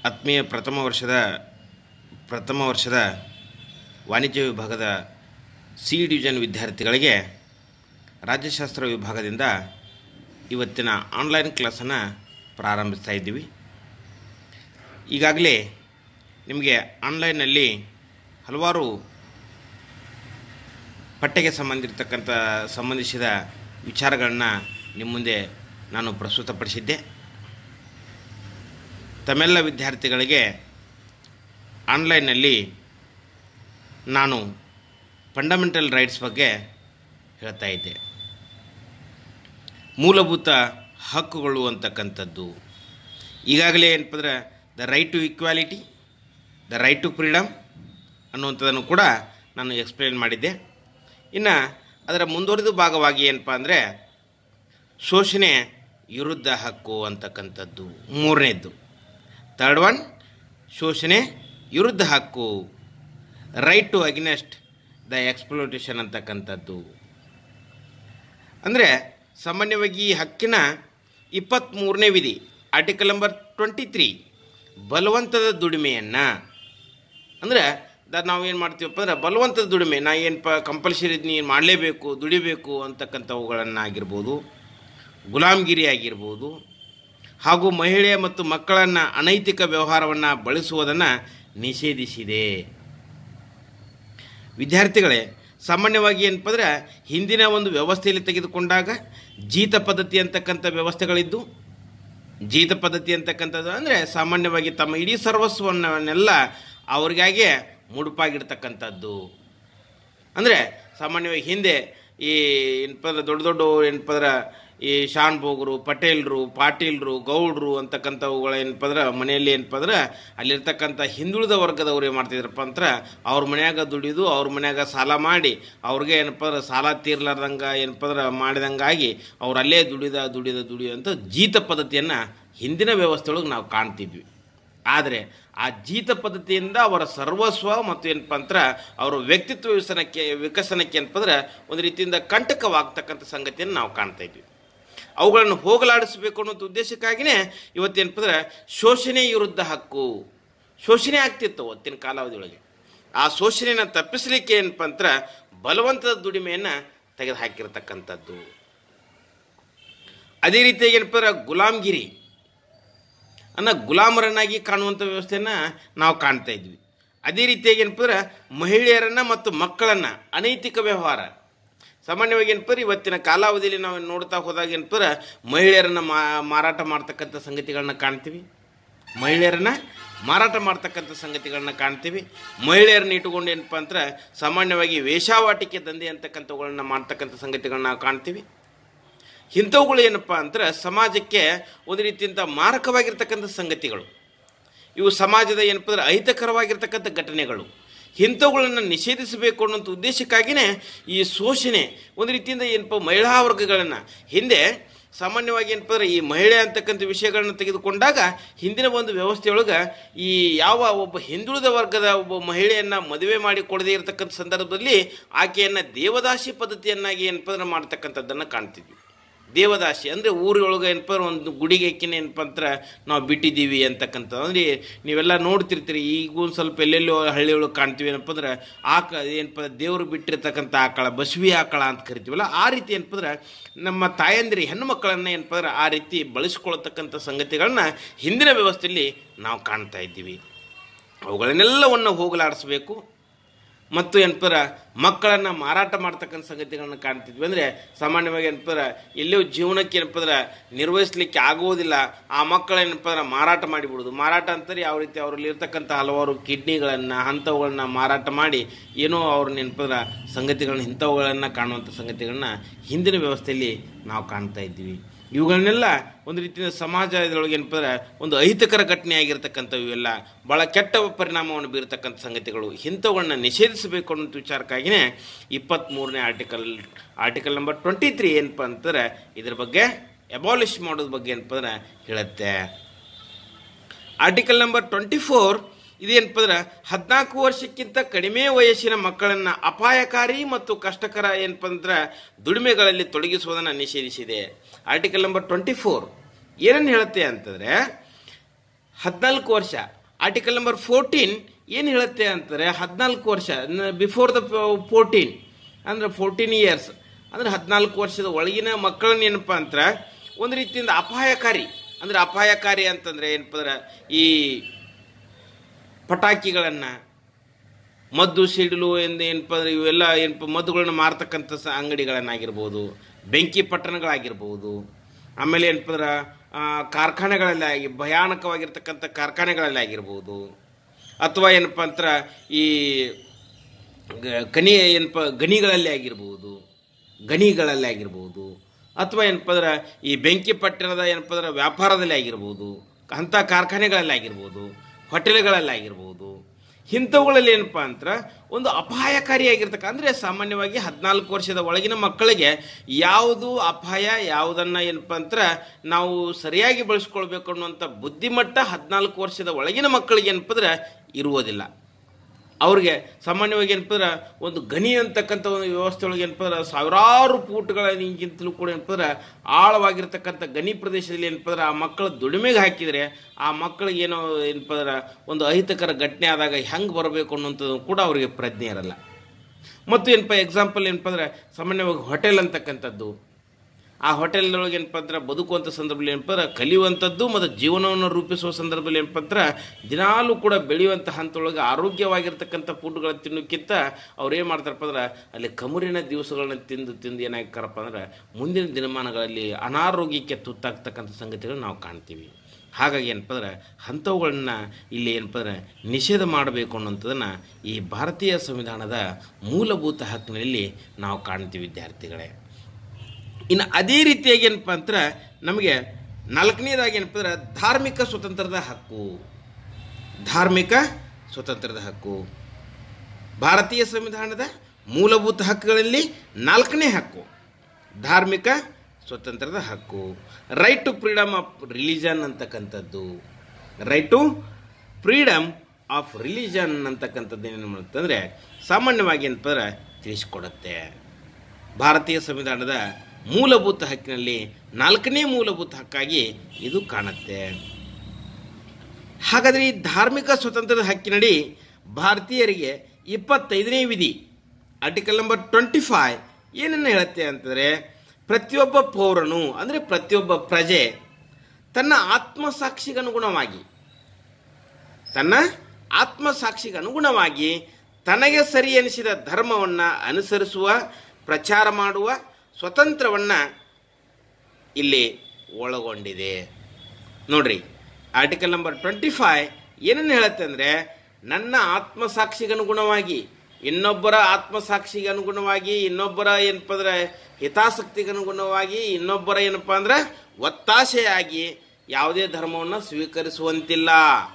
ಆತ್ಮೀಯ ಪ್ರಥಮ ವರ್ಷದ ಪ್ರಥಮ ವರ್ಷದ ವಾಣಿಜ್ಯ ವಿಭಾಗದ ಸಿ ಡಿವಿಷನ್ ವಿದ್ಯಾರ್ಥಿಗಳಿಗೆ ರಾಜ್ಯಶಾಸ್ತ್ರ ವಿಭಾಗದಿಂದ ಇವತ್ತಿನ ಆನ್ಲೈನ್ ಕ್ಲಾಸನ್ನು ಪ್ರಾರಂಭಿಸ್ತಾ ಇದ್ದೀವಿ ಈಗಾಗಲೇ ನಿಮಗೆ ಆನ್ಲೈನ್ನಲ್ಲಿ ಹಲವಾರು ಪಠ್ಯಕ್ಕೆ ಸಂಬಂಧಿರ್ತಕ್ಕಂಥ ಸಂಬಂಧಿಸಿದ ವಿಚಾರಗಳನ್ನ ನಿಮ್ಮ ಮುಂದೆ ನಾನು ಪ್ರಸ್ತುತಪಡಿಸಿದ್ದೆ ತಮ್ಮೆಲ್ಲ ವಿದ್ಯಾರ್ಥಿಗಳಿಗೆ ಆನ್ಲೈನ್ನಲ್ಲಿ ನಾನು ಫಂಡಮೆಂಟಲ್ ರೈಟ್ಸ್ ಬಗ್ಗೆ ಹೇಳ್ತಾ ಇದ್ದೆ ಮೂಲಭೂತ ಹಕ್ಕುಗಳು ಅಂತಕ್ಕಂಥದ್ದು ಈಗಾಗಲೇ ಏನಪ್ಪ ಅಂದ್ರೆ the right to equality the right to freedom ಅನ್ನುವಂಥದ್ದನ್ನು ಕೂಡ ನಾನು ಎಕ್ಸ್ಪ್ಲೇನ್ ಮಾಡಿದ್ದೆ ಇನ್ನು ಅದರ ಮುಂದುವರಿದ ಭಾಗವಾಗಿ ಏನಪ್ಪ ಅಂದರೆ ಶೋಷಣೆ ವಿರುದ್ಧ ಹಕ್ಕು ಅಂತಕ್ಕಂಥದ್ದು ಮೂರನೇದ್ದು ಥರ್ಡ್ ಒನ್ ಶೋಷಣೆ ವಿರುದ್ಧ ಹಕ್ಕು right to against the exploitation ಅಂತಕ್ಕಂಥದ್ದು ಅಂದರೆ ಸಾಮಾನ್ಯವಾಗಿ ಈ ಹಕ್ಕಿನ ಇಪ್ಪತ್ತ್ಮೂರನೇ ವಿಧಿ ಆರ್ಟಿಕಲ್ ನಂಬರ್ ಟ್ವೆಂಟಿ ತ್ರೀ ಬಲವಂತದ ದುಡಿಮೆಯನ್ನು ಅಂದರೆ ದ ನಾವು ಏನು ಮಾಡ್ತೀವಪ್ಪ ಅಂದ್ರೆ ಬಲವಂತದ ದುಡಿಮೆ ನಾ ಏನಪ್ಪ ಕಂಪಲ್ಸರಿ ನೀನು ಮಾಡಲೇಬೇಕು ದುಡಿಬೇಕು ಅಂತಕ್ಕಂಥವುಗಳನ್ನಾಗಿರ್ಬೋದು ಗುಲಾಮ್ಗಿರಿ ಆಗಿರ್ಬೋದು ಹಾಗೂ ಮಹಿಳೆ ಮತ್ತು ಮಕ್ಕಳನ್ನು ಅನೈತಿಕ ವ್ಯವಹಾರವನ್ನು ಬಳಸುವುದನ್ನು ನಿಷೇಧಿಸಿದೆ ವಿದ್ಯಾರ್ಥಿಗಳೇ ಸಾಮಾನ್ಯವಾಗಿ ಏನಪ್ಪ ಅಂದ್ರೆ ಹಿಂದಿನ ಒಂದು ವ್ಯವಸ್ಥೆಯಲ್ಲಿ ತೆಗೆದುಕೊಂಡಾಗ ಜೀತ ಪದ್ಧತಿ ಅಂತಕ್ಕಂಥ ವ್ಯವಸ್ಥೆಗಳಿದ್ದು ಜೀತ ಪದ್ಧತಿ ಅಂತಕ್ಕಂಥದ್ದು ಅಂದರೆ ಸಾಮಾನ್ಯವಾಗಿ ತಮ್ಮ ಇಡೀ ಸರ್ವಸ್ವವನ್ನೆಲ್ಲ ಅವ್ರಿಗಾಗೆ ಮುಡುಪಾಗಿರ್ತಕ್ಕಂಥದ್ದು ಅಂದರೆ ಸಾಮಾನ್ಯವಾಗಿ ಹಿಂದೆ ಈ ಏನಪ್ಪ ಅಂದ್ರೆ ದೊಡ್ಡ ದೊಡ್ಡ ಏನಪ್ಪ ಅಂದ್ರೆ ಈ ಶಾನ್ ಭೋಗರು ಪಟೇಲ್ರು ಪಾಟೀಲ್ರು ಗೌಡ್ರು ಅಂತಕ್ಕಂಥವುಗಳು ಏನಪ್ಪ ಅಂದ್ರೆ ಮನೆಯಲ್ಲಿ ಏನಪ್ಪ ಅಂದ್ರೆ ಅಲ್ಲಿರ್ತಕ್ಕಂಥ ಹಿಂದುಳಿದ ವರ್ಗದವ್ರು ಏನು ಮಾಡ್ತಿದ್ರಪ್ಪ ಅಂದ್ರೆ ಅವ್ರ ಮನ್ಯಾಗ ದುಡಿದು ಅವ್ರ ಮನ್ಯಾಗ ಸಾಲ ಮಾಡಿ ಅವ್ರಿಗೆ ಏನಪ್ಪ ಅಂದ್ರೆ ಸಾಲ ತೀರ್ಲಾರ್ದಂಗೆ ಏನಪ್ಪ ಅಂದ್ರೆ ಮಾಡಿದಂಗಾಗಿ ಅವ್ರು ಅಲ್ಲೇ ದುಡಿದ ದುಡಿದ ದುಡಿದ ಅಂತ ಜೀತ ಪದ್ಧತಿಯನ್ನು ಹಿಂದಿನ ವ್ಯವಸ್ಥೆಯೊಳಗೆ ನಾವು ಕಾಣ್ತಿದ್ವಿ ಆದರೆ ಆ ಜೀತ ಪದ್ಧತಿಯಿಂದ ಅವರ ಸರ್ವಸ್ವ ಮತ್ತು ಏನಪ್ಪ ಅಂದ್ರೆ ಅವರ ವ್ಯಕ್ತಿತ್ವ ವಿಕಸನಕ್ಕೆ ವಿಕಸನಕ್ಕೆ ಏನಪ್ಪ ಅಂದ್ರೆ ಒಂದು ರೀತಿಯಿಂದ ಕಂಟಕವಾಗ್ತಕ್ಕಂಥ ಸಂಗತಿಯನ್ನು ನಾವು ಕಾಣ್ತಾ ಇದ್ವಿ ಅವುಗಳನ್ನು ಹೋಗಲಾಡಿಸಬೇಕು ಅನ್ನೋ ಉದ್ದೇಶಕ್ಕಾಗಿಯೇ ಇವತ್ತೇನಪ್ಪ ಅಂದ್ರೆ ಶೋಷಣೆ ವಿರುದ್ಧ ಹಕ್ಕು ಶೋಷಣೆ ಆಗ್ತಿತ್ತು ಅವತ್ತಿನ ಕಾಲಾವಧಿಯೊಳಗೆ ಆ ಶೋಷಣೆಯನ್ನು ತಪ್ಪಿಸಲಿಕ್ಕೆ ಏನಪ್ಪ ಅಂದ್ರೆ ಬಲವಂತದ ದುಡಿಮೆಯನ್ನು ತೆಗೆದು ಹಾಕಿರ್ತಕ್ಕಂಥದ್ದು ಅದೇ ರೀತಿಯಾಗಿ ಏನಪ್ಪ ಅಂದ್ರೆ ಗುಲಾಮ್ಗಿರಿ ಅನ್ನೋ ಗುಲಾಮರನ್ನಾಗಿ ಕಾಣುವಂಥ ವ್ಯವಸ್ಥೆಯನ್ನು ನಾವು ಕಾಣ್ತಾ ಇದ್ವಿ ಅದೇ ರೀತಿಯಾಗಿ ಏನಪ್ಪ ಅಂದ್ರೆ ಮಹಿಳೆಯರನ್ನು ಮತ್ತು ಮಕ್ಕಳನ್ನು ಅನೈತಿಕ ವ್ಯವಹಾರ ಸಾಮಾನ್ಯವಾಗಿ ಏನಪ್ಪ ಅಂದ್ರೆ ಇವತ್ತಿನ ಕಾಲಾವಧಿಯಲ್ಲಿ ನಾವು ನೋಡ್ತಾ ಹೋದಾಗ ಏನಪ್ಪ ಅಂದ್ರೆ ಮಹಿಳೆಯರನ್ನು ಮಾರಾಟ ಮಾಡ್ತಕ್ಕಂಥ ಸಂಗತಿಗಳನ್ನ ಕಾಣ್ತೀವಿ ಮಹಿಳೆಯರನ್ನು ಮಾರಾಟ ಮಾಡ್ತಕ್ಕಂಥ ಸಂಗತಿಗಳನ್ನ ಕಾಣ್ತೀವಿ ಮಹಿಳೆಯರನ್ನ ಇಟ್ಟುಕೊಂಡು ಏನಪ್ಪ ಅಂದ್ರೆ ಸಾಮಾನ್ಯವಾಗಿ ವೇಷಾವಾಟಿಕೆ ದಂಧೆ ಅಂತಕ್ಕಂಥವುಗಳನ್ನ ಮಾಡ್ತಕ್ಕಂಥ ಸಂಗತಿಗಳನ್ನ ನಾವು ಕಾಣ್ತೀವಿ ಇಂಥವುಗಳು ಏನಪ್ಪ ಅಂದ್ರೆ ಸಮಾಜಕ್ಕೆ ಒಂದು ರೀತಿಯಿಂದ ಮಾರಕವಾಗಿರ್ತಕ್ಕಂಥ ಸಂಗತಿಗಳು ಇವು ಸಮಾಜದ ಏನಪ್ಪ ಅಂದ್ರೆ ಅಹಿತಕರವಾಗಿರ್ತಕ್ಕಂಥ ಘಟನೆಗಳು ಇಂಥವುಗಳನ್ನು ನಿಷೇಧಿಸಬೇಕು ಅನ್ನೋಂಥ ಉದ್ದೇಶಕ್ಕಾಗಿಯೇ ಈ ಶೋಷಣೆ ಒಂದು ರೀತಿಯಿಂದ ಏನಪ್ಪ ಮಹಿಳಾ ವರ್ಗಗಳನ್ನು ಹಿಂದೆ ಸಾಮಾನ್ಯವಾಗಿ ಏನಪ್ಪ ಅಂದ್ರೆ ಈ ಮಹಿಳೆ ಅಂತಕ್ಕಂಥ ವಿಷಯಗಳನ್ನ ತೆಗೆದುಕೊಂಡಾಗ ಹಿಂದಿನ ಒಂದು ವ್ಯವಸ್ಥೆಯೊಳಗೆ ಈ ಯಾವ ಒಬ್ಬ ಹಿಂದುಳಿದ ವರ್ಗದ ಒಬ್ಬ ಮಹಿಳೆಯನ್ನು ಮದುವೆ ಮಾಡಿ ಕೊಡದೇ ಇರತಕ್ಕಂಥ ಸಂದರ್ಭದಲ್ಲಿ ಆಕೆಯನ್ನು ದೇವದಾಸಿ ಪದ್ಧತಿಯನ್ನಾಗಿ ಏನಪ್ಪ ಅಂದ್ರೆ ಮಾಡ್ತಕ್ಕಂಥದ್ದನ್ನು ಕಾಣ್ತಿದ್ವಿ ದೇವದಾಸಿ ಅಂದರೆ ಊರೊಳಗೆ ಏನಪ್ಪ ಒಂದು ಗುಡಿಗೆ ಎಕ್ಕಿನ ಏನಪ್ಪ ಅಂದ್ರೆ ನಾವು ಬಿಟ್ಟಿದ್ದೀವಿ ಅಂತಕ್ಕಂಥದ್ದು ಅಂದರೆ ನೀವೆಲ್ಲ ನೋಡ್ತಿರ್ತೀರಿ ಈಗ ಒಂದು ಸ್ವಲ್ಪ ಎಲ್ಲೆಲ್ಲೋ ಹಳ್ಳಿಯೊಳಗೆ ಕಾಣ್ತೀವಿ ಏನಪ್ಪ ಅಂದ್ರೆ ಆಕ ಏನಪ್ಪ ದೇವರು ಬಿಟ್ಟಿರ್ತಕ್ಕಂಥ ಆಕಳ ಬಸವಿ ಆಕಳ ಅಂತ ಕರಿತೀವಲ್ಲ ಆ ರೀತಿ ಏನಪ್ಪ ಅಂದ್ರೆ ನಮ್ಮ ತಾಯಂದಿರಿ ಹೆಣ್ಣು ಮಕ್ಕಳನ್ನು ಏನಪ್ಪ ಅಂದ್ರೆ ಆ ರೀತಿ ಬಳಸ್ಕೊಳ್ತಕ್ಕಂಥ ಸಂಗತಿಗಳನ್ನ ಹಿಂದಿನ ವ್ಯವಸ್ಥೆಯಲ್ಲಿ ನಾವು ಕಾಣ್ತಾ ಇದ್ದೀವಿ ಅವುಗಳನ್ನೆಲ್ಲವನ್ನು ಹೋಗಲಾಡಿಸ್ಬೇಕು ಮತ್ತು ಏನಪ್ಪ ಮಕ್ಕಳನ್ನು ಮಾರಾಟ ಮಾಡ್ತಕ್ಕಂಥ ಸಂಗತಿಗಳನ್ನ ಕಾಣ್ತಿದ್ವಿ ಅಂದರೆ ಸಾಮಾನ್ಯವಾಗಿ ಏನಪ್ಪ ಎಲ್ಲೋ ಜೀವನಕ್ಕೆ ಏನಪ್ಪ ಅಂದ್ರೆ ನಿರ್ವಹಿಸಲಿಕ್ಕೆ ಆಗುವುದಿಲ್ಲ ಆ ಮಕ್ಕಳು ಏನಪ್ಪ ಅಂದ್ರೆ ಮಾರಾಟ ಮಾಡಿಬಿಡೋದು ಮಾರಾಟ ಅಂತಾರೆ ಯಾವ ರೀತಿ ಅವರಲ್ಲಿ ಇರ್ತಕ್ಕಂಥ ಹಲವಾರು ಕಿಡ್ನಿಗಳನ್ನು ಅಂಥವುಗಳನ್ನ ಮಾರಾಟ ಮಾಡಿ ಏನೋ ಅವ್ರನ್ನ ಏನಪ್ಪ ಸಂಗತಿಗಳನ್ನ ಇಂಥವುಗಳನ್ನು ಕಾಣುವಂಥ ಸಂಗತಿಗಳನ್ನ ಹಿಂದಿನ ವ್ಯವಸ್ಥೆಯಲ್ಲಿ ನಾವು ಕಾಣ್ತಾ ಇದ್ದೀವಿ ಇವುಗಳನ್ನೆಲ್ಲ ಒಂದು ರೀತಿಯ ಸಮಾಜ ಇದರೊಳಗೆ ಏನಪ್ಪ ಅಂದ್ರೆ ಒಂದು ಅಹಿತಕರ ಘಟನೆ ಆಗಿರ್ತಕ್ಕಂಥವು ಇವೆಲ್ಲ ಭಾಳ ಕೆಟ್ಟ ಪರಿಣಾಮವನ್ನು ಬೀರತಕ್ಕಂಥ ಸಂಗತಿಗಳು ಇಂಥವುಗಳನ್ನ ನಿಷೇಧಿಸಬೇಕು ಅನ್ನೋ ವಿಚಾರಕ್ಕಾಗಿಯೇ ಇಪ್ಪತ್ತ್ಮೂರನೇ article article number twenty three ಏನಪ್ಪ ಅಂತಂದ್ರೆ ಇದ್ರ ಬಗ್ಗೆ ಎಬಾಲಿಷ್ ಮಾಡೋದ್ರ ಬಗ್ಗೆ ಏನಪ್ಪ ಅಂದ್ರೆ ಹೇಳುತ್ತೆ ಆರ್ಟಿಕಲ್ ನಂಬರ್ ಟ್ವೆಂಟಿ ಫೋರ್ ಇದೇನಪ್ಪ ಅಂದ್ರೆ ಹದಿನಾಲ್ಕು ವರ್ಷಕ್ಕಿಂತ ಕಡಿಮೆ ವಯಸ್ಸಿನ ಮಕ್ಕಳನ್ನು ಅಪಾಯಕಾರಿ ಮತ್ತು ಕಷ್ಟಕರ ಏನಪ್ಪ ಅಂದ್ರೆ ದುಡಿಮೆಗಳಲ್ಲಿ ತೊಡಗಿಸುವುದನ್ನು ನಿಷೇಧಿಸಿದೆ ಆರ್ಟಿಕಲ್ ನಂಬರ್ ಟ್ವೆಂಟಿ ಫೋರ್ ಏನನ್ನು ಹೇಳುತ್ತೆ ಅಂತಂದರೆ ಹದಿನಾಲ್ಕು ವರ್ಷ ಆರ್ಟಿಕಲ್ ನಂಬರ್ ಫೋರ್ಟೀನ್ ಏನು ಹೇಳುತ್ತೆ ಅಂತಾರೆ ಹದಿನಾಲ್ಕು ವರ್ಷ ಬಿಫೋರ್ ದ ಫೋರ್ಟೀನ್ ಅಂದ್ರೆ ಫೋರ್ಟೀನ್ ಇಯರ್ಸ್ ಅಂದ್ರೆ ಹದಿನಾಲ್ಕು ವರ್ಷದ ಒಳಗಿನ ಮಕ್ಕಳನ್ನ ಏನಪ್ಪ ಅಂತಾರೆ ಒಂದು ರೀತಿಯಿಂದ ಅಪಾಯಕಾರಿ ಅಂದ್ರೆ ಅಪಾಯಕಾರಿ ಅಂತಂದ್ರೆ ಏನಪ್ಪ ಅಂದ್ರೆ ಈ ಪಟಾಕಿಗಳನ್ನು ಮದ್ದು ಸಿಡಿಲು ಎಂದು ಏನಪ್ಪ ಅಂದ್ರೆ ಇವೆಲ್ಲ ಏನಪ್ಪ ಮದ್ದುಗಳನ್ನ ಮಾರ್ತಕ್ಕಂಥ ಸ ಅಂಗಡಿಗಳನ್ನಾಗಿರ್ಬೋದು ಬೆಂಕಿ ಪಟ್ಟಣಗಳಾಗಿರ್ಬೋದು ಆಮೇಲೆ ಏನಪ್ಪ ಅಂದ್ರೆ ಆ, ಕಾರ್ಖಾನೆಗಳಲ್ಲಿ ಆಗಿ ಭಯಾನಕವಾಗಿರ್ತಕ್ಕಂಥ ಕಾರ್ಖಾನೆಗಳಲ್ಲಿ ಆಗಿರ್ಬೋದು ಅಥವಾ ಏನಪ್ಪ ಅಂತರ ಈ ಗ- ಗಣಿ ಏನಪ್ಪ ಗಣಿಗಳಲ್ಲಿ ಆಗಿರ್ಬೋದು ಗಣಿಗಳಲ್ಲಿ ಆಗಿರ್ಬೋದು ಅಥವಾ ಏನಪ್ಪ ಅಂದ್ರೆ ಈ ಬೆಂಕಿ ಪಟ್ಟಣದ ಏನಪ್ಪ ಅಂದ್ರೆ ವ್ಯಾಪಾರದಲ್ಲಿ ಆಗಿರ್ಬೋದು ಅಂಥ ಕಾರ್ಖಾನೆಗಳಲ್ಲಿ ಆಗಿರ್ಬೋದು ಹೋಟೆಲ್ಗಳಲ್ಲಿ ಆಗಿರ್ಬೋದು ಇಂಥವುಗಳಲ್ಲಿ ಏನಪ್ಪ ಅಂತ ಒಂದು ಅಪಾಯಕಾರಿಯಾಗಿರ್ತಕ್ಕ ಅಂದರೆ ಸಾಮಾನ್ಯವಾಗಿ ಹದಿನಾಲ್ಕು ವರ್ಷದ ಒಳಗಿನ ಮಕ್ಕಳಿಗೆ ಯಾವುದು ಅಪಾಯ ಯಾವುದನ್ನು ಏನಪ್ಪ ಅಂತ ನಾವು ಸರಿಯಾಗಿ ಬಳಸ್ಕೊಳ್ಬೇಕು ಅನ್ನುವಂಥ ಬುದ್ಧಿಮಟ್ಟ ಹದಿನಾಲ್ಕು ವರ್ಷದ ಒಳಗಿನ ಮಕ್ಕಳಿಗೆ ಏನಪ್ಪ ಅಂದ್ರೆ ಇರುವುದಿಲ್ಲ ಅವ್ರಿಗೆ ಸಾಮಾನ್ಯವಾಗಿ ಏನಪ್ಪ ಅಂದ್ರೆ ಒಂದು ಗಣಿ ಅಂತಕ್ಕಂಥ ಒಂದು ವ್ಯವಸ್ಥೆ ಒಳಗೆ ಏನಪ್ಪ ಅಂದ್ರೆ ಸಾವಿರಾರು ಫೂಟ್ಗಳಿಗಿಂತಲೂ ಕೂಡ ಏನಪ್ಪ ಅಂದ್ರೆ ಆಳವಾಗಿರ್ತಕ್ಕಂಥ ಗಣಿ ಪ್ರದೇಶದಲ್ಲಿ ಏನಪ್ಪ ಅಂದ್ರೆ ಆ ಮಕ್ಕಳ ದುಡಿಮೆಗೆ ಹಾಕಿದರೆ ಆ ಮಕ್ಕಳಿಗೆ ಏನೋ ಏನಪ್ಪ ಅಂದ್ರೆ ಒಂದು ಅಹಿತಕರ ಘಟನೆ ಆದಾಗ ಹೆಂಗೆ ಬರಬೇಕು ಅನ್ನೋಂಥದ್ದು ಕೂಡ ಅವರಿಗೆ ಪ್ರಜ್ಞೆ ಇರಲ್ಲ ಮತ್ತು ಏನಪ್ಪ ಎಕ್ಸಾಂಪಲ್ ಏನಪ್ಪ ಅಂದ್ರೆ ಸಾಮಾನ್ಯವಾಗಿ ಹೋಟೆಲ್ ಅಂತಕ್ಕಂಥದ್ದು ಆ ಹೋಟೆಲ್ದೊಳಗೆ ಏನಪ್ಪ ಅಂದ್ರೆ ಬದುಕುವಂಥ ಸಂದರ್ಭದಲ್ಲಿ ಏನಪ್ಪ ಅಂದ್ರೆ ಕಲಿಯುವಂಥದ್ದು ಮತ್ತು ಜೀವನವನ್ನು ರೂಪಿಸುವ ಸಂದರ್ಭದಲ್ಲಿ ಏನಪ್ಪ ಅಂದ್ರೆ ದಿನಾಲೂ ಕೂಡ ಬೆಳೆಯುವಂಥ ಹಂತದೊಳಗೆ ಆರೋಗ್ಯವಾಗಿರ್ತಕ್ಕಂಥ ಫುಡ್ಗಳ ತಿನ್ನೋಕ್ಕಿಂತ ಅವ್ರು ಏನು ಮಾಡ್ತಾರಪ್ಪ ಅಂದ್ರೆ ಅಲ್ಲಿ ಕಮರಿನ ದಿವಸಗಳನ್ನ ತಿಂದು ತಿಂದು ಏನಾಗ್ತಾರಪ್ಪ ಅಂದ್ರೆ ಮುಂದಿನ ದಿನಮಾನಗಳಲ್ಲಿ ಅನಾರೋಗ್ಯಕ್ಕೆ ತುತ್ತಾಗ್ತಕ್ಕಂಥ ಸಂಗತಿಗಳನ್ನ ನಾವು ಕಾಣ್ತೀವಿ ಹಾಗಾಗಿ ಏನಪ್ಪ ಅಂದ್ರೆ ಅಂಥವುಗಳನ್ನ ಇಲ್ಲಿ ಏನಪ್ಪ ಅಂದ್ರೆ ನಿಷೇಧ ಮಾಡಬೇಕು ಅನ್ನೋಂಥದ್ದನ್ನು ಈ ಭಾರತೀಯ ಸಂವಿಧಾನದ ಮೂಲಭೂತ ಹಕ್ಕಿನಲ್ಲಿ ನಾವು ಕಾಣ್ತೀವಿ ವಿದ್ಯಾರ್ಥಿಗಳೇ ಇನ್ನು ಅದೇ ರೀತಿಯಾಗಿ ಏನಪ್ಪ ಅಂದ್ರೆ ನಮಗೆ ನಾಲ್ಕನೇದಾಗಿ ಏನಪ್ಪ ಅಂದ್ರೆ ಧಾರ್ಮಿಕ ಸ್ವತಂತ್ರದ ಹಕ್ಕು ಧಾರ್ಮಿಕ ಸ್ವತಂತ್ರದ ಹಕ್ಕು ಭಾರತೀಯ ಸಂವಿಧಾನದ ಮೂಲಭೂತ ಹಕ್ಕುಗಳಲ್ಲಿ ನಾಲ್ಕನೇ ಹಕ್ಕು ಧಾರ್ಮಿಕ ಸ್ವತಂತ್ರದ ಹಕ್ಕು right to freedom of religion ಅಂತಕ್ಕಂಥದ್ದು right to freedom of religion ಅಂತಕ್ಕಂಥದ್ದು ಏನು ಮಾಡುತ್ತಂದರೆ ಸಾಮಾನ್ಯವಾಗಿ ಏನಪ್ಪ ಅಂದ್ರೆ ತಿಳಿಸ್ಕೊಡುತ್ತೆ ಭಾರತೀಯ ಸಂವಿಧಾನದ ಮೂಲಭೂತ ಹಕ್ಕಿನಲ್ಲಿ ನಾಲ್ಕನೇ ಮೂಲಭೂತ ಹಕ್ಕಾಗಿ ಇದು ಕಾಣುತ್ತೆ ಹಾಗಾದರೆ ಈ ಧಾರ್ಮಿಕ ಸ್ವತಂತ್ರದ ಹಕ್ಕಿನಡಿ ಭಾರತೀಯರಿಗೆ ಇಪ್ಪತ್ತೈದನೇ ವಿಧಿ ಆರ್ಟಿಕಲ್ ನಂಬರ್ ಟ್ವೆಂಟಿ ಫೈವ್ ಏನನ್ನು ಹೇಳುತ್ತೆ ಅಂತಂದರೆ ಪ್ರತಿಯೊಬ್ಬ ಪೌರನು ಅಂದರೆ ಪ್ರತಿಯೊಬ್ಬ ಪ್ರಜೆ ತನ್ನ ಆತ್ಮಸಾಕ್ಷಿಗೆ ಅನುಗುಣವಾಗಿ ತನ್ನ ಆತ್ಮಸಾಕ್ಷಿಗೆ ಅನುಗುಣವಾಗಿ ತನಗೆ ಸರಿ ಎನಿಸಿದ ಧರ್ಮವನ್ನು ಅನುಸರಿಸುವ ಪ್ರಚಾರ ಮಾಡುವ ಸ್ವತಂತ್ರವನ್ನು ಇಲ್ಲಿ ಒಳಗೊಂಡಿದೆ ನೋಡ್ರಿ ಆರ್ಟಿಕಲ್ ನಂಬರ್ ಟ್ವೆಂಟಿ ಫೈವ್ ಏನನ್ನು ಹೇಳುತ್ತೆ ಅಂದರೆ ನನ್ನ ಆತ್ಮಸಾಕ್ಷಿಗೆ ಅನುಗುಣವಾಗಿ ಇನ್ನೊಬ್ಬರ ಆತ್ಮಸಾಕ್ಷಿಗೆ ಅನುಗುಣವಾಗಿ ಇನ್ನೊಬ್ಬರ ಏನಪ್ಪ ಅಂದ್ರೆ ಹಿತಾಸಕ್ತಿಗೆ ಅನುಗುಣವಾಗಿ ಇನ್ನೊಬ್ಬರ ಏನಪ್ಪ ಅಂದ್ರೆ ಒತ್ತಾಸೆಯಾಗಿ ಯಾವುದೇ ಧರ್ಮವನ್ನು ಸ್ವೀಕರಿಸುವಂತಿಲ್ಲ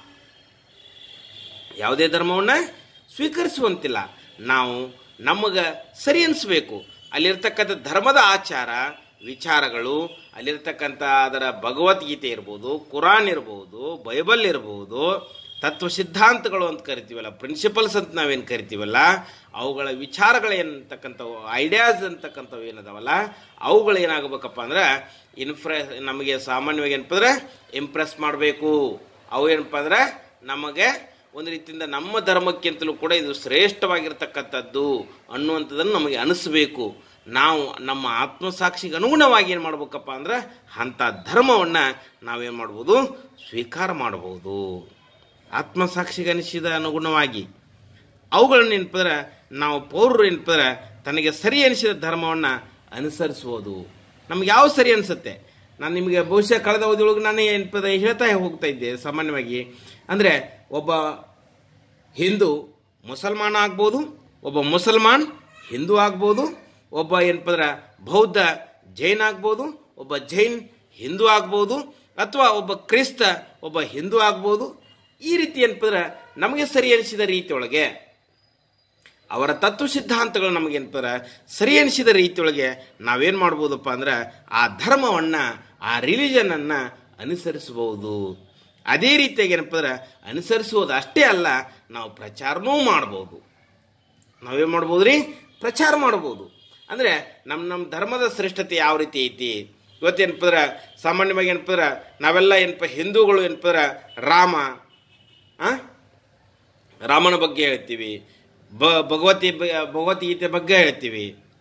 ಯಾವುದೇ ಧರ್ಮವನ್ನು ಸ್ವೀಕರಿಸುವಂತಿಲ್ಲ ನಾವು ನಮಗೆ ಸರಿ ಅನಿಸ್ಬೇಕು ಅಲ್ಲಿರ್ತಕ್ಕಂಥ ಧರ್ಮದ ಆಚಾರ ವಿಚಾರಗಳು ಅಲ್ಲಿರ್ತಕ್ಕಂಥ ಅದರ ಭಗವದ್ಗೀತೆ ಇರ್ಬೋದು ಕುರಾನ್ ಇರ್ಬೋದು ಬೈಬಲ್ ಇರ್ಬೋದು ತತ್ವ ಸಿದ್ಧಾಂತಗಳು ಅಂತ ಕರಿತೀವಲ್ಲ ಪ್ರಿನ್ಸಿಪಲ್ಸ್ ಅಂತ ನಾವೇನು ಕರಿತೀವಲ್ಲ ಅವುಗಳ ವಿಚಾರಗಳೇನಂತಕ್ಕಂಥವು ಐಡಿಯಾಸ್ ಅಂತಕ್ಕಂಥವು ಏನದಾವಲ್ಲ ಅವುಗಳು ಏನಾಗಬೇಕಪ್ಪ ಅಂದ್ರೆ ಇನ್ಫ್ರೆ ನಮಗೆ ಸಾಮಾನ್ಯವಾಗಿ ಏನಪ್ಪ ಅಂದ್ರೆ ಇಂಪ್ರೆಸ್ ಮಾಡಬೇಕು ಅವು ಏನಪ್ಪ ಅಂದ್ರೆ ನಮಗೆ ಒಂದು ರೀತಿಯಿಂದ ನಮ್ಮ ಧರ್ಮಕ್ಕಿಂತಲೂ ಕೂಡ ಇದು ಶ್ರೇಷ್ಠವಾಗಿರ್ತಕ್ಕಂಥದ್ದು ಅನ್ನುವಂಥದ್ದನ್ನು ನಮಗೆ ಅನಿಸ್ಬೇಕು ನಾವು ನಮ್ಮ ಆತ್ಮಸಾಕ್ಷಿಗೆ ಅನುಗುಣವಾಗಿ ಏನು ಮಾಡ್ಬೇಕಪ್ಪ ಅಂದ್ರೆ ಅಂಥ ಧರ್ಮವನ್ನು ನಾವೇನು ಮಾಡ್ಬೋದು ಸ್ವೀಕಾರ ಮಾಡ್ಬೋದು ಆತ್ಮಸಾಕ್ಷಿಗೆ ಅನಿಸಿದ ಅನುಗುಣವಾಗಿ ಅವುಗಳನ್ನ ಏನಪ್ಪಂದ್ರೆ ನಾವು ಪೌರರು ಏನಪ್ಪಂದ್ರೆ ತನಗೆ ಸರಿ ಅನಿಸಿದ ಧರ್ಮವನ್ನು ಅನುಸರಿಸುವುದು ನಮ್ಗೆ ಯಾವ ಸರಿ ಅನಿಸುತ್ತೆ ನಾನು ನಿಮಗೆ ಬಹುಶಃ ಕಳೆದ ಅವಧಿಯೊಳಗೆ ನಾನು ಏನಪ್ಪದ ಹೇಳ್ತಾ ಹೋಗ್ತಾ ಇದ್ದೆ ಸಾಮಾನ್ಯವಾಗಿ ಅಂದರೆ ಒಬ್ಬ ಹಿಂದೂ ಮುಸಲ್ಮಾನ ಆಗ್ಬೋದು ಒಬ್ಬ ಮುಸಲ್ಮಾನ್ ಹಿಂದೂ ಆಗ್ಬೋದು ಒಬ್ಬ ಏನಪ್ಪಂದ್ರೆ ಬೌದ್ಧ ಜೈನ್ ಆಗ್ಬೋದು ಒಬ್ಬ ಜೈನ್ ಹಿಂದೂ ಆಗ್ಬೋದು ಅಥವಾ ಒಬ್ಬ ಕ್ರಿಸ್ತ ಒಬ್ಬ ಹಿಂದೂ ಆಗ್ಬೋದು ಈ ರೀತಿ ಏನಪ್ಪಂದ್ರೆ ನಮಗೆ ಸರಿ ಅನಿಸಿದ ರೀತಿಯೊಳಗೆ ಅವರ ತತ್ವ ಸಿದ್ಧಾಂತಗಳು ನಮಗೇನಪ್ಪ ಸರಿ ಅನಿಸಿದ ರೀತಿಯೊಳಗೆ ನಾವೇನು ಮಾಡ್ಬೋದಪ್ಪ ಅಂದ್ರೆ ಆ ಧರ್ಮವನ್ನು ಆ ರಿಲಿಜನನ್ನು ಅನುಸರಿಸಬಹುದು ಅದೇ ರೀತಿಯಾಗಿ ಏನಪ್ಪ ಅಂದ್ರೆ ಅನುಸರಿಸುವುದು ಅಷ್ಟೇ ಅಲ್ಲ ನಾವು ಪ್ರಚಾರನೂ ಮಾಡ್ಬೋದು ನಾವೇನು ಮಾಡ್ಬೋದು ರೀ ಪ್ರಚಾರ ಮಾಡ್ಬೋದು ಅಂದರೆ ನಮ್ಮ ನಮ್ಮ ಧರ್ಮದ ಶ್ರೇಷ್ಠತೆ ಯಾವ ರೀತಿ ಐತಿ ಇವತ್ತೇನಪ್ಪ ಅಂದ್ರೆ ಸಾಮಾನ್ಯವಾಗಿ ಏನಪ್ಪ ಅಂದ್ರೆ ನಾವೆಲ್ಲ ಏನಪ್ಪ ಹಿಂದೂಗಳು ಏನಪ್ಪ ಅಂದ್ರೆ ರಾಮ ಆ? ರಾಮನ ಬಗ್ಗೆ ಹೇಳ್ತೀವಿ ಬ ಭಗವತಿ ಬ- ಭಗವದ್ಗೀತೆ ಬಗ್ಗೆ ಹೇಳ್ತೀವಿ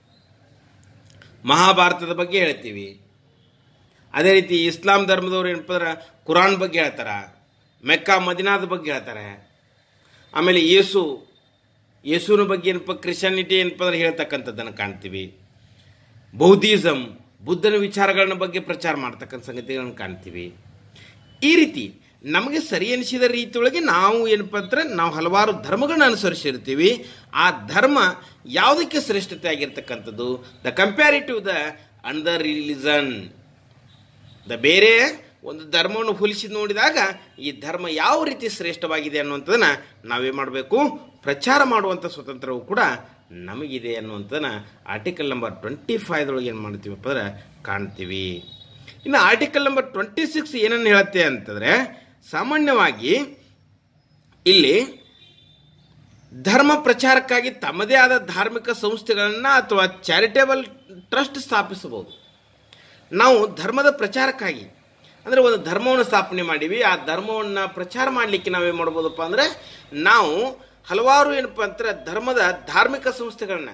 ಮಹಾಭಾರತದ ಬಗ್ಗೆ ಹೇಳ್ತೀವಿ ಅದೇ ರೀತಿ ಇಸ್ಲಾಂ ಧರ್ಮದವ್ರು ಏನಪ್ಪ ಅಂದ್ರೆ ಕುರಾನ್ ಬಗ್ಗೆ ಹೇಳ್ತಾರ ಮೆಕ್ಕಾ ಮದಿನಾದ ಬಗ್ಗೆ ಹೇಳ್ತಾರೆ ಆಮೇಲೆ ಯೇಸು ಯೇಸುವಿನ ಬಗ್ಗೆ ಏನಪ್ಪ ಕ್ರಿಶ್ಚಿಯಾನಿಟಿ ಏನಪ್ಪ ಅಂದ್ರೆ ಹೇಳ್ತಕ್ಕಂಥದ್ದನ್ನು ಕಾಣ್ತೀವಿ ಬೌದ್ಧಿಸಮ್ ಬುದ್ಧನ ವಿಚಾರಗಳನ್ನ ಬಗ್ಗೆ ಪ್ರಚಾರ ಮಾಡ್ತಕ್ಕಂಥ ಸಂಗತಿಗಳನ್ನು ಕಾಣ್ತೀವಿ ಈ ರೀತಿ ನಮಗೆ ಸರಿ ಅನಿಸಿದ ರೀತಿಯೊಳಗೆ ನಾವು ಏನಪ್ಪ ಅಂದ್ರೆ ನಾವು ಹಲವಾರು ಧರ್ಮಗಳನ್ನ ಅನುಸರಿಸಿರ್ತೀವಿ ಆ ಧರ್ಮ ಯಾವುದಕ್ಕೆ ಶ್ರೇಷ್ಠತೆ ಆಗಿರ್ತಕ್ಕಂಥದ್ದು the comparative the and the religion the ಬೇರೆ ಒಂದು ಧರ್ಮವನ್ನು ಹೋಲಿಸಿ ನೋಡಿದಾಗ ಈ ಧರ್ಮ ಯಾವ ರೀತಿ ಶ್ರೇಷ್ಠವಾಗಿದೆ ಅನ್ನುವಂಥದ್ದನ್ನ ನಾವೇನು ಮಾಡಬೇಕು ಪ್ರಚಾರ ಮಾಡುವಂಥ ಸ್ವತಂತ್ರವು ಕೂಡ ನಮಗಿದೆ ಅನ್ನುವಂಥದ್ದನ್ನ ಆರ್ಟಿಕಲ್ ನಂಬರ್ ಟ್ವೆಂಟಿ ಫೈವ್ದೊಳಗೆ ಏನು ಮಾಡ್ತೀವಪ್ಪ ಅಂದ್ರೆ ಕಾಣ್ತೀವಿ ಇನ್ನು ಆರ್ಟಿಕಲ್ ನಂಬರ್ ಟ್ವೆಂಟಿ ಸಿಕ್ಸ್ ಏನನ್ನು ಹೇಳುತ್ತೆ ಅಂತಂದರೆ ಸಾಮಾನ್ಯವಾಗಿ ಇಲ್ಲಿ ಧರ್ಮ ಪ್ರಚಾರಕ್ಕಾಗಿ ತಮ್ಮದೇ ಆದ ಧಾರ್ಮಿಕ ಸಂಸ್ಥೆಗಳನ್ನು ಅಥವಾ ಚಾರಿಟೇಬಲ್ ಟ್ರಸ್ಟ್ ಸ್ಥಾಪಿಸಬಹುದು ನಾವು ಧರ್ಮದ ಪ್ರಚಾರಕ್ಕಾಗಿ ಅಂದರೆ ಒಂದು ಧರ್ಮವನ್ನು ಸ್ಥಾಪನೆ ಮಾಡೀವಿ ಆ ಧರ್ಮವನ್ನು ಪ್ರಚಾರ ಮಾಡಲಿಕ್ಕೆ ನಾವೇನು ಮಾಡ್ಬೋದಪ್ಪ ಅಂದರೆ ನಾವು ಹಲವಾರು ಏನಪ್ಪ ಅಂದ್ರೆ ಧರ್ಮದ ಧಾರ್ಮಿಕ ಸಂಸ್ಥೆಗಳನ್ನ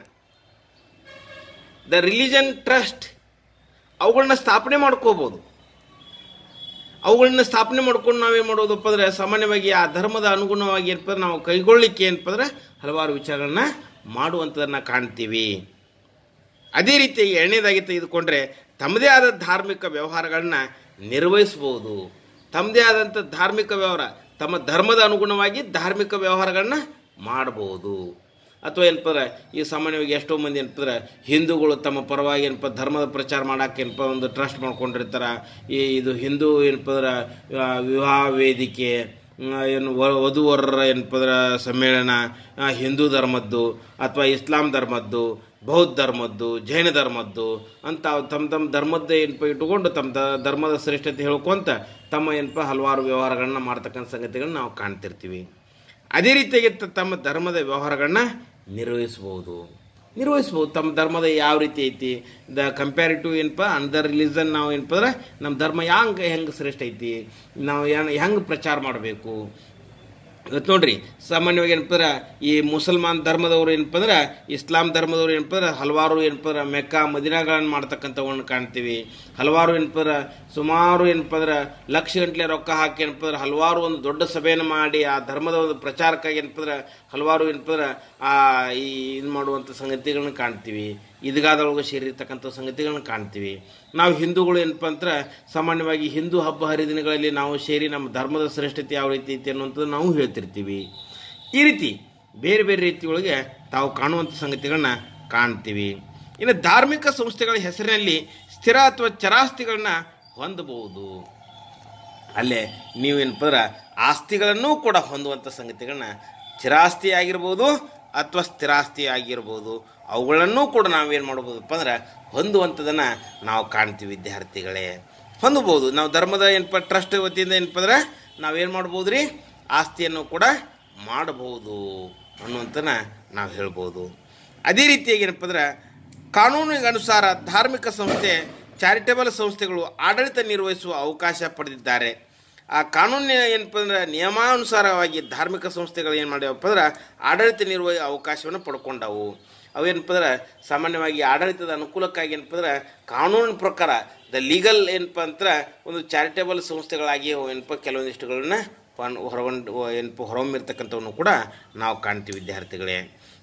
ದ ರಿಲಿಜನ್ ಟ್ರಸ್ಟ್ ಅವುಗಳನ್ನ ಸ್ಥಾಪನೆ ಮಾಡ್ಕೋಬೋದು ಅವುಗಳನ್ನ ಸ್ಥಾಪನೆ ಮಾಡ್ಕೊಂಡು ನಾವೇನು ಮಾಡೋದಪ್ಪ ಅಂದರೆ ಸಾಮಾನ್ಯವಾಗಿ ಆ ಧರ್ಮದ ಅನುಗುಣವಾಗಿ ಏನಪ್ಪ ಅಂದ್ರೆ ನಾವು ಕೈಗೊಳ್ಳಿಕ್ಕೆ ಏನಪ್ಪ ಅಂದ್ರೆ ಹಲವಾರು ವಿಚಾರಗಳನ್ನ ಮಾಡುವಂಥದ್ದನ್ನು ಕಾಣ್ತೀವಿ ಅದೇ ರೀತಿ ಎರಡನೇದಾಗಿ ತೆಗೆದುಕೊಂಡ್ರೆ ತಮ್ಮದೇ ಆದ ಧಾರ್ಮಿಕ ವ್ಯವಹಾರಗಳನ್ನ ನಿರ್ವಹಿಸ್ಬೋದು ತಮ್ಮದೇ ಆದಂಥ ಧಾರ್ಮಿಕ ವ್ಯವಹಾರ ತಮ್ಮ ಧರ್ಮದ ಅನುಗುಣವಾಗಿ ಧಾರ್ಮಿಕ ವ್ಯವಹಾರಗಳನ್ನ ಮಾಡ್ಬೋದು ಅಥವಾ ಏನಪ್ಪ ಅಂದ್ರೆ ಈ ಸಾಮಾನ್ಯವಾಗಿ ಎಷ್ಟೋ ಮಂದಿ ಏನಪ್ಪ ಅಂದ್ರೆ ಹಿಂದೂಗಳು ತಮ್ಮ ಪರವಾಗಿ ಏನಪ್ಪ ಧರ್ಮದ ಪ್ರಚಾರ ಮಾಡಕ್ಕೆ ಏನಪ್ಪ ಒಂದು ಟ್ರಸ್ಟ್ ಮಾಡ್ಕೊಂಡಿರ್ತಾರೆ ಈ ಇದು ಹಿಂದೂ ಏನಪ್ಪ ಅಂದ್ರೆ ಆ, ವಿವಾಹ ವೇದಿಕೆ ಆ, ಏನು ವ- ವಧುವರರ ಏನಪ್ಪ ಅಂದ್ರೆ ಸಮ್ಮೇಳನ ಆ, ಹಿಂದೂ ಧರ್ಮದ್ದು ಅಥವಾ ಇಸ್ಲಾಂ ಧರ್ಮದ್ದು ಬೌದ್ಧ ಧರ್ಮದ್ದು ಜೈನ ಧರ್ಮದ್ದು ಅಂತ ತಮ್ಮ ತಮ್ಮ ಧರ್ಮದ ಏನಪ್ಪ ಇಟ್ಟುಕೊಂಡು ತಮ್ಮ ದ- ಧರ್ಮದ ಶ್ರೇಷ್ಠತೆ ಹೇಳ್ಕೊಂತ ತಮ್ಮ ಏನಪ್ಪ ಹಲವಾರು ವ್ಯವಹಾರಗಳನ್ನ ಮಾಡ್ತಕ್ಕಂಥ ಸಂಗತಿಗಳನ್ನ ನಾವು ಕಾಣ್ತಿರ್ತೀವಿ ಅದೇ ರೀತಿಯಾಗಿ ತ- ತಮ್ಮ ಧರ್ಮದ ವ್ಯವಹಾರಗಳನ್ನ ನಿರ್ವಹಿಸ್ಬೋದು ನಿರ್ವಹಿಸ್ಬೋದು ತಮ್ಮ ಧರ್ಮದ ಯಾವ ರೀತಿ ಐತಿ ದ ಕಂಪ್ಯಾರಿಟಿವ್ ಏನಪ್ಪ ಅಂದರ್ ರಿಲಿಜನ್ ನಾವು ಏನಪ್ಪ ಅಂದ್ರೆ ನಮ್ಮ ಧರ್ಮ ಹ್ಯಾಂಗೆ ಹೆಂಗೆ ಶ್ರೇಷ್ಠ ಐತಿ ನಾವು ಹೆಂಗೆ ಪ್ರಚಾರ ಮಾಡಬೇಕು ಇವತ್ತು ನೋಡ್ರಿ ಸಾಮಾನ್ಯವಾಗಿ ಏನಪ್ಪ ಅಂದ್ರೆ ಈ ಮುಸಲ್ಮಾನ್ ಧರ್ಮದವರು ಏನಪ್ಪ ಅಂದ್ರೆ ಇಸ್ಲಾಂ ಧರ್ಮದವರು ಏನಪ್ಪ ಅಂದ್ರೆ ಹಲವಾರು ಏನಪ್ಪ ಅಂದ್ರೆ ಮೆಕ್ಕಾ ಮದಿನಾಗಳನ್ನು ಮಾಡ್ತಕ್ಕಂಥವನ್ನು ಕಾಣ್ತೀವಿ ಹಲವಾರು ಏನಪ್ಪ ಅಂದ್ರೆ ಸುಮಾರು ಏನಪ್ಪ ಅಂದ್ರೆ ಲಕ್ಷ ಗಂಟ್ಲೆ ರೊಕ್ಕ ಹಾಕಿ ಏನಪ್ಪ ಅಂದ್ರೆ ಹಲವಾರು ಒಂದು ದೊಡ್ಡ ಸಭೆಯನ್ನು ಮಾಡಿ ಆ ಧರ್ಮದ ಒಂದು ಪ್ರಚಾರಕ್ಕಾಗಿ ಏನಪ್ಪ ಅಂದ್ರೆ ಹಲವಾರು ಏನಪ್ಪ ಅಂದ್ರೆ ಆ ಈ ಇದು ಮಾಡುವಂಥ ಸಂಗತಿಗಳನ್ನ ಕಾಣ್ತೀವಿ ಈದ್ಗಾದೊಳಗೆ ಸೇರಿರ್ತಕ್ಕಂಥ ಸಂಗತಿಗಳನ್ನ ಕಾಣ್ತೀವಿ ನಾವು ಹಿಂದೂಗಳು ಏನಪ್ಪ ಅಂದ್ರೆ ಸಾಮಾನ್ಯವಾಗಿ ಹಿಂದೂ ಹಬ್ಬ ಹರಿದಿನಗಳಲ್ಲಿ ನಾವು ಸೇರಿ ನಮ್ಮ ಧರ್ಮದ ಶ್ರೇಷ್ಠತೆ ಯಾವ ರೀತಿ ಐತಿ ಅನ್ನುವಂಥದ್ದು ನಾವು ಹೇಳ್ತಿರ್ತೀವಿ ಈ ರೀತಿ ಬೇರೆ ಬೇರೆ ರೀತಿಯೊಳಗೆ ತಾವು ಕಾಣುವಂಥ ಸಂಗತಿಗಳನ್ನ ಕಾಣ್ತೀವಿ ಇನ್ನು ಧಾರ್ಮಿಕ ಸಂಸ್ಥೆಗಳ ಹೆಸರಿನಲ್ಲಿ ಸ್ಥಿರ ಅಥವಾ ಚರಾಸ್ತಿಗಳನ್ನ ಹೊಂದಬಹುದು ಅಲ್ಲೇ ನೀವೇನಪ್ಪ ಅಂದ್ರೆ ಆಸ್ತಿಗಳನ್ನೂ ಕೂಡ ಹೊಂದುವಂಥ ಸಂಗತಿಗಳನ್ನ ಚಿರಾಸ್ತಿ ಆಗಿರ್ಬೋದು ಅಥವಾ ಸ್ಥಿರಾಸ್ತಿ ಆಗಿರ್ಬೋದು ಅವುಗಳನ್ನೂ ಕೂಡ ನಾವೇನು ಮಾಡ್ಬೋದಪ್ಪ ಅಂದ್ರೆ ಹೊಂದುವಂಥದ್ದನ್ನು ನಾವು ಕಾಣ್ತೀವಿ ವಿದ್ಯಾರ್ಥಿಗಳೇ ಹೊಂದಬಹುದು ನಾವು ಧರ್ಮದ ಏನಪ್ಪ ಟ್ರಸ್ಟ್ ವತಿಯಿಂದ ಏನಪ್ಪ ಅಂದ್ರೆ ನಾವೇನು ಮಾಡ್ಬೋದು ರೀ ಆಸ್ತಿಯನ್ನು ಕೂಡ ಮಾಡಬಹುದು ಅನ್ನುವಂಥನ್ನ ನಾವು ಹೇಳ್ಬೋದು ಅದೇ ರೀತಿಯಾಗಿ ಏನಪ್ಪ ಅಂದ್ರೆ ಕಾನೂನಿಗೆ ಅನುಸಾರ ಧಾರ್ಮಿಕ ಸಂಸ್ಥೆ ಚಾರಿಟೇಬಲ್ ಸಂಸ್ಥೆಗಳು ಆಡಳಿತ ನಿರ್ವಹಿಸುವ ಅವಕಾಶ ಪಡೆದಿದ್ದಾರೆ ಆ ಕಾನೂನಿನ ಏನಪ್ಪ ಅಂದ್ರೆ ನಿಯಮಾನುಸಾರವಾಗಿ ಧಾರ್ಮಿಕ ಸಂಸ್ಥೆಗಳು ಏನು ಮಾಡ್ಯಾವಪ್ಪ ಅಂದ್ರೆ ಆಡಳಿತ ನಿರ್ವಹ ಅವಕಾಶವನ್ನು ಪಡ್ಕೊಂಡವು ಅವೇನಪ್ಪ ಅಂದ್ರೆ ಸಾಮಾನ್ಯವಾಗಿ ಆಡಳಿತದ ಅನುಕೂಲಕ್ಕಾಗಿ ಏನಪ್ಪ ಅಂದ್ರೆ ಕಾನೂನಿನ ಪ್ರಕಾರ ದ ಲೀಗಲ್ ಏನಪ್ಪ ಅಂದ್ರೆ ಒಂದು ಚಾರಿಟೇಬಲ್ ಸಂಸ್ಥೆಗಳಾಗಿ ಅವು ಏನಪ್ಪ ಕೆಲವೊಂದಿಷ್ಟುಗಳನ್ನ ಪನ್ ಹೊರಗೊಂಡು ಏನಪ್ಪ ಹೊರಹೊಮ್ಮಿರ್ತಕ್ಕಂಥವನ್ನು ಕೂಡ ನಾವು ಕಾಣ್ತೀವಿ ವಿದ್ಯಾರ್ಥಿಗಳೇ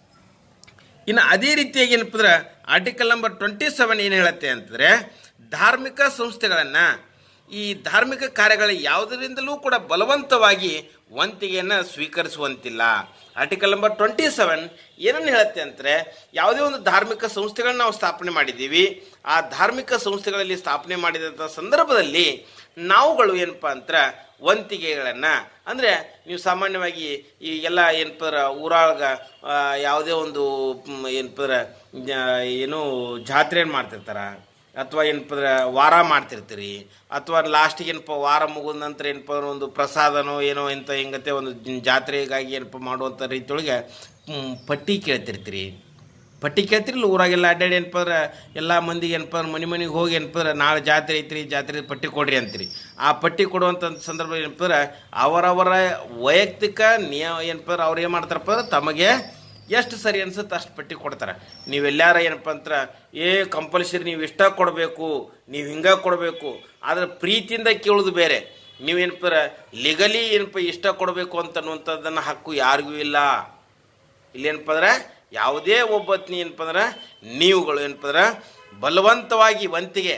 ಇನ್ನು ಅದೇ ರೀತಿಯಾಗಿ ಏನಪ್ಪ ಅಂದ್ರೆ ಆರ್ಟಿಕಲ್ ನಂಬರ್ ಟ್ವೆಂಟಿ ಸೆವೆನ್ ಏನು ಹೇಳುತ್ತೆ ಅಂತಂದರೆ ಧಾರ್ಮಿಕ ಸಂಸ್ಥೆಗಳನ್ನು ಈ ಧಾರ್ಮಿಕ ಕಾರ್ಯಗಳ ಯಾವುದರಿಂದಲೂ ಕೂಡ ಬಲವಂತವಾಗಿ ವಂತಿಗೆಯನ್ನು ಸ್ವೀಕರಿಸುವಂತಿಲ್ಲ ಆರ್ಟಿಕಲ್ ನಂಬರ್ ಟ್ವೆಂಟಿ ಸೆವೆನ್ ಏನನ್ನು ಹೇಳುತ್ತೆ ಅಂದರೆ ಯಾವುದೇ ಒಂದು ಧಾರ್ಮಿಕ ಸಂಸ್ಥೆಗಳನ್ನ ನಾವು ಸ್ಥಾಪನೆ ಮಾಡಿದ್ದೀವಿ ಆ ಧಾರ್ಮಿಕ ಸಂಸ್ಥೆಗಳಲ್ಲಿ ಸ್ಥಾಪನೆ ಮಾಡಿದಂಥ ಸಂದರ್ಭದಲ್ಲಿ ನಾವುಗಳು ಏನಪ್ಪ ಅಂದ್ರೆ ವಂತಿಗೆಗಳನ್ನು ಅಂದರೆ ನೀವು ಸಾಮಾನ್ಯವಾಗಿ ಈ ಎಲ್ಲ ಏನಪ್ಪ ಅಂದ್ರೆ ಊರಾಗ ಆ, ಯಾವುದೇ ಒಂದು ಮ್, ಏನಪ್ಪ ಅಂದ್ರೆ ಜ- ಏನು ಜಾತ್ರೆಯನ್ನು ಮಾಡ್ತಿರ್ತಾರೆ ಅಥವಾ ಏನಪ್ಪ ಅಂದ್ರೆ ವಾರ ಮಾಡ್ತಿರ್ತೀರಿ ಅಥವಾ ಲಾಸ್ಟಿಗೆ ಏನಪ್ಪ ವಾರ ಮುಗಿದ ನಂತರ ಏನಪ್ಪ ಅಂದ್ರೆ ಒಂದು ಪ್ರಸಾದನೋ ಏನೋ ಇಂಥ ಹಿಂಗತೆ ಒಂದು ಜ- ಜಾತ್ರೆಗಾಗಿ ಏನಪ್ಪ ಮಾಡುವಂಥ ರೀತಿಯೊಳಗೆ ಮ್, ಪಟ್ಟಿ ಕೇಳ್ತಿರ್ತೀರಿ ಪಟ್ಟಿ ಕೇಳ್ತಿರಲ್ಲ ಊರಾಗೆಲ್ಲ ಅಡ್ಡಾಡಿ ಏನಪ್ಪ ಅಂದ್ರೆ ಎಲ್ಲ ಮಂದಿಗೆ ಏನಪ್ಪ ಅಂದ್ರೆ ಮನೆ ಮನೆಗೆ ಹೋಗಿ ಏನಪ್ಪ ಅಂದ್ರೆ ನಾಳೆ ಜಾತ್ರೆ ಐತ್ರಿ ಜಾತ್ರೆ ಪಟ್ಟಿ ಕೊಡ್ರಿ ಅಂತೀರಿ ಆ ಪಟ್ಟಿ ಕೊಡುವಂಥ ಸಂದರ್ಭ ಏನಪ್ಪ ಅಂದ್ರೆ ಅವರವರ ವೈಯಕ್ತಿಕ ನಿಯ ಏನಪ್ಪ ಅಂದ್ರೆ ಅವ್ರು ಏನು ಮಾಡ್ತಾರಪ್ಪ ಅಂದ್ರೆ ತಮಗೆ ಎಷ್ಟು ಸರಿ ಅನ್ಸುತ್ತೆ ಅಷ್ಟು ಪಟ್ಟಿ ಕೊಡ್ತಾರೆ ನೀವು ಎಲ್ಲಾರ ಏನಪ್ಪ ಅಂತ ಏ ಕಂಪಲ್ಸರಿ ನೀವು ಇಷ್ಟ ಕೊಡಬೇಕು ನೀವು ಹಿಂಗೆ ಕೊಡಬೇಕು ಆದರೆ ಪ್ರೀತಿಯಿಂದ ಕೇಳೋದು ಬೇರೆ ನೀವೇನಪ್ಪ ಲಿಗಲಿ ಏನಪ್ಪ ಇಷ್ಟ ಕೊಡಬೇಕು ಅಂತ ಅನ್ನುವಂಥದ್ದನ್ನು ಹಕ್ಕು ಯಾರಿಗೂ ಇಲ್ಲ ಇಲ್ಲೇನಪ್ಪ ಅಂದ್ರೆ ಯಾವುದೇ ಒಬ್ಬತ್ನಿ ಏನಪ್ಪ ಅಂದ್ರೆ ನೀವುಗಳು ಏನಪ್ಪ ಅಂದ್ರೆ ಬಲವಂತವಾಗಿ ವಂತಿಗೆ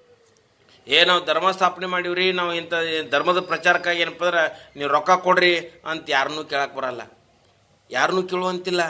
ಏ ನಾವು ಧರ್ಮ ಸ್ಥಾಪನೆ ಮಾಡೀವ್ರಿ ನಾವು ಇಂಥ ಧರ್ಮದ ಪ್ರಚಾರಕ್ಕಾಗಿ ಏನಪ್ಪ ಅಂದ್ರೆ ನೀವು ರೊಕ್ಕ ಕೊಡ್ರಿ ಅಂತ ಯಾರನ್ನೂ ಕೇಳಕ್ಕೆ ಬರಲ್ಲ ಯಾರನ್ನೂ ಕೇಳುವಂತಿಲ್ಲ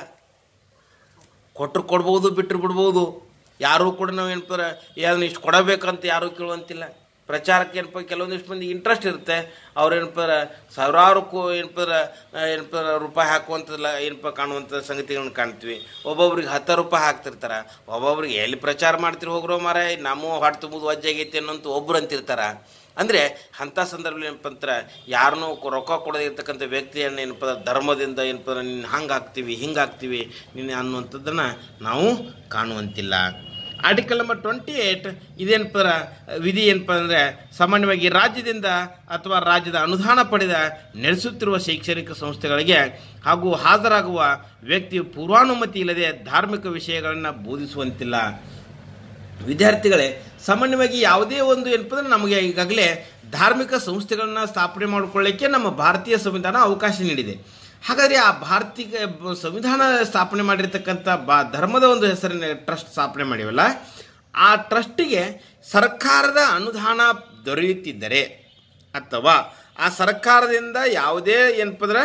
ಕೊಟ್ಟರು ಕೊಡ್ಬೋದು ಬಿಟ್ಟರು ಬಿಡ್ಬೋದು ಯಾರೂ ಕೂಡ ನಾವು ಏನಪ್ಪ ಅದನ್ನ ಇಷ್ಟು ಕೊಡಬೇಕಂತ ಯಾರೂ ಕೇಳುವಂತಿಲ್ಲ ಪ್ರಚಾರಕ್ಕೆ ಏನಪ್ಪ ಕೆಲವೊಂದಿಷ್ಟು ಮಂದಿ ಇಂಟ್ರೆಸ್ಟ್ ಇರುತ್ತೆ ಅವ್ರು ಏನಪ್ಪ ಸಾವಿರಾರು ಕೋ ಏನಪ್ಪ ಏನಪ್ಪ ರೂಪಾಯಿ ಹಾಕುವಂಥಲ್ಲ ಏನಪ್ಪ ಕಾಣುವಂಥ ಸಂಗತಿಗಳನ್ನ ಕಾಣ್ತೀವಿ ಒಬ್ಬೊಬ್ರಿಗೆ ಹತ್ತು ರೂಪಾಯಿ ಹಾಕ್ತಿರ್ತಾರೆ ಒಬ್ಬೊಬ್ರಿಗೆ ಎಲ್ಲಿ ಪ್ರಚಾರ ಮಾಡ್ತಿರು ಹೋಗ್ರೋ ಮಾರ ನಮ್ಮ ಹೊಟ್ಟೆ ತುಂಬುದು ವಜ್ಜಾಗೈತಿ ಅನ್ನೋಂಥ ಒಬ್ರು ಅಂತಿರ್ತಾರೆ ಅಂದರೆ ಅಂಥ ಸಂದರ್ಭದಲ್ಲಿ ಏನಪ್ಪ ಅಂತಾರೆ ಯಾರನ್ನೂ ಕೊ- ರೊಕ್ಕ ಕೊಡದೇ ಇರ್ತಕ್ಕಂಥ ವ್ಯಕ್ತಿಯನ್ನು ಏನಪ್ಪ ಅಂದ್ರೆ ಧರ್ಮದಿಂದ ಏನಪ್ಪ ಅಂದ್ರೆ ನಿನ್ನ ಹಂಗೆ ಹಾಕ್ತೀವಿ ಹಿಂಗೆ ಹಾಕ್ತೀವಿ ನೀನು ಅನ್ನುವಂಥದ್ದನ್ನು ನಾವು ಕಾಣುವಂತಿಲ್ಲ ಆರ್ಟಿಕಲ್ ನಂಬರ್ ಟ್ವೆಂಟಿ ಏಯ್ಟ್ ಇದೇನಪ್ಪ ಅಂದ್ರೆ ವಿಧಿ ಏನಪ್ಪ ಅಂದರೆ ಸಾಮಾನ್ಯವಾಗಿ ರಾಜ್ಯದಿಂದ ಅಥವಾ ರಾಜ್ಯದ ಅನುದಾನ ಪಡೆದ ನಡೆಸುತ್ತಿರುವ ಶೈಕ್ಷಣಿಕ ಸಂಸ್ಥೆಗಳಿಗೆ ಹಾಗೂ ಹಾಜರಾಗುವ ವ್ಯಕ್ತಿಯು ಪೂರ್ವಾನುಮತಿ ಇಲ್ಲದೆ ಧಾರ್ಮಿಕ ವಿಷಯಗಳನ್ನು ಬೋಧಿಸುವಂತಿಲ್ಲ ವಿದ್ಯಾರ್ಥಿಗಳೇ ಸಾಮಾನ್ಯವಾಗಿ ಯಾವುದೇ ಒಂದು ಏನಪ್ಪ ಅಂದ್ರೆ ನಮಗೆ ಈಗಾಗಲೇ ಧಾರ್ಮಿಕ ಸಂಸ್ಥೆಗಳನ್ನ ಸ್ಥಾಪನೆ ಮಾಡಿಕೊಳ್ಳಿಕ್ಕೆ ನಮ್ಮ ಭಾರತೀಯ ಸಂವಿಧಾನ ಅವಕಾಶ ನೀಡಿದೆ ಹಾಗಾದರೆ ಆ ಭಾರತೀಯ ಬ- ಸಂವಿಧಾನ ಸ್ಥಾಪನೆ ಮಾಡಿರ್ತಕ್ಕಂಥ ಬಾ ಧರ್ಮದ ಒಂದು ಹೆಸರಿನ ಟ್ರಸ್ಟ್ ಸ್ಥಾಪನೆ ಮಾಡಿವಲ್ಲ ಆ ಟ್ರಸ್ಟಿಗೆ ಸರ್ಕಾರದ ಅನುದಾನ ದೊರೆಯುತ್ತಿದ್ದರೆ ಅಥವಾ ಆ ಸರ್ಕಾರದಿಂದ ಯಾವುದೇ ಏನಪ್ಪ ಅಂದ್ರೆ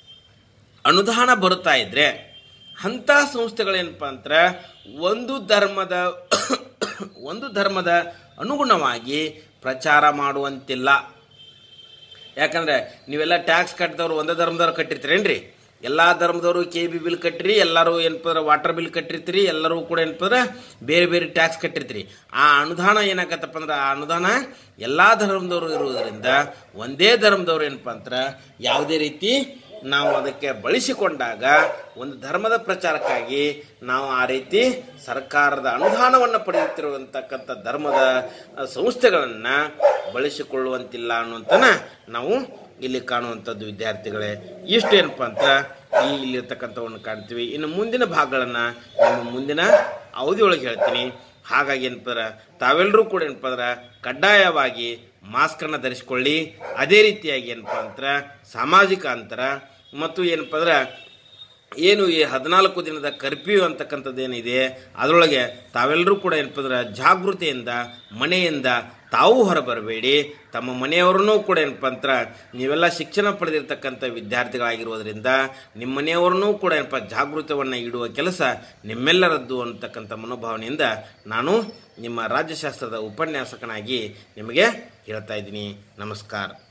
ಅನುದಾನ ಬರುತ್ತಾ ಇದ್ರೆ ಅಂಥ ಸಂಸ್ಥೆಗಳೇನಪ್ಪ ಅಂದ್ರೆ ಒಂದು ಧರ್ಮದ ಒಂದು ಧರ್ಮದ ಅನುಗುಣವಾಗಿ ಪ್ರಚಾರ ಮಾಡುವಂತಿಲ್ಲ ಯಾಕಂದ್ರೆ ನೀವೆಲ್ಲ ಟ್ಯಾಕ್ಸ್ ಕಟ್ಟಿದವರು ಒಂದೇ ಧರ್ಮದವ್ರು ಕಟ್ಟಿರ್ತೀರೇನ್ರಿ ಎಲ್ಲ ಧರ್ಮದವರು ಕೆ ಬಿ ಬಿಲ್ ಕಟ್ಟಿರಿ ಎಲ್ಲರೂ ಏನಪ್ಪ ವಾಟರ್ ಬಿಲ್ ಕಟ್ಟಿರ್ತೀರಿ ಎಲ್ಲರೂ ಕೂಡ ಏನಪ್ಪ ಅಂದ್ರೆ ಬೇರೆ ಬೇರೆ ಟ್ಯಾಕ್ಸ್ ಕಟ್ಟಿರ್ತೀರಿ ಆ ಅನುದಾನ ಏನಾಗತ್ತಪ್ಪ ಅಂದ್ರೆ ಆ ಅನುದಾನ ಎಲ್ಲ ಧರ್ಮದವರು ಇರುವುದರಿಂದ ಒಂದೇ ಧರ್ಮದವ್ರು ಏನಪ್ಪ ಅಂದ್ರೆ ಯಾವುದೇ ರೀತಿ ನಾವು ಅದಕ್ಕೆ ಬಳಸಿಕೊಂಡಾಗ ಒಂದು ಧರ್ಮದ ಪ್ರಚಾರಕ್ಕಾಗಿ ನಾವು ಆ ರೀತಿ ಸರ್ಕಾರದ ಅನುದಾನವನ್ನು ಪಡೆಯುತ್ತಿರುವಂತಕ್ಕಂಥ ಧರ್ಮದ ಅಹ್, ಸಂಸ್ಥೆಗಳನ್ನು ಬಳಸಿಕೊಳ್ಳುವಂತಿಲ್ಲ ಅನ್ನುವಂತನ ನಾವು ಇಲ್ಲಿ ಕಾಣುವಂಥದ್ದು ವಿದ್ಯಾರ್ಥಿಗಳೇ ಇಷ್ಟು ಏನಪ್ಪ ಅಂತ ಈ ಇಲ್ಲಿರ್ತಕ್ಕಂಥವನ್ನು ಕಾಣ್ತೀವಿ ಇನ್ನು ಮುಂದಿನ ಭಾಗಗಳನ್ನು ನಿಮ್ಮ ಮುಂದಿನ ಅವಧಿಯೊಳಗೆ ಹೇಳ್ತೀನಿ ಹಾಗಾಗಿ ಏನಪ್ಪ ಅಂದ್ರೆ ತಾವೆಲ್ಲರೂ ಕೂಡ ಏನಪ್ಪ ಅಂದ್ರೆ ಕಡ್ಡಾಯವಾಗಿ ಮಾಸ್ಕನ್ನು ಧರಿಸಿಕೊಳ್ಳಿ ಅದೇ ರೀತಿಯಾಗಿ ಏನಪ್ಪ ಅಂದ್ರೆ ಸಾಮಾಜಿಕ ಅಂತರ ಮತ್ತು ಏನಪ್ಪ ಅಂದ್ರೆ ಏನು ಈ ಹದಿನಾಲ್ಕು ದಿನದ ಕರ್ಫ್ಯೂ ಅಂತಕ್ಕಂಥದ್ದು ಏನಿದೆ ಅದರೊಳಗೆ ತಾವೆಲ್ಲರೂ ಕೂಡ ಏನಪ್ಪ ಅಂದ್ರೆ ಜಾಗೃತಿಯಿಂದ ಮನೆಯಿಂದ ತಾವು ಹೊರಬರಬೇಡಿ ತಮ್ಮ ಮನೆಯವರನ್ನೂ ಕೂಡ ಏನಪ್ಪ ಅಂತ ನೀವೆಲ್ಲ ಶಿಕ್ಷಣ ಪಡೆದಿರ್ತಕ್ಕಂಥ ವಿದ್ಯಾರ್ಥಿಗಳಾಗಿರೋದ್ರಿಂದ ನಿಮ್ಮ ಮನೆಯವರನ್ನೂ ಕೂಡ ಏನಪ್ಪ ಜಾಗೃತವನ್ನು ಇಡುವ ಕೆಲಸ ನಿಮ್ಮೆಲ್ಲರದ್ದು ಅಂತಕ್ಕಂಥ ಮನೋಭಾವನೆಯಿಂದ ನಾನು ನಿಮ್ಮ ರಾಜ್ಯಶಾಸ್ತ್ರದ ಉಪನ್ಯಾಸಕನಾಗಿ ನಿಮಗೆ ಹೇಳ್ತಾ ಇದ್ದೀನಿ ನಮಸ್ಕಾರ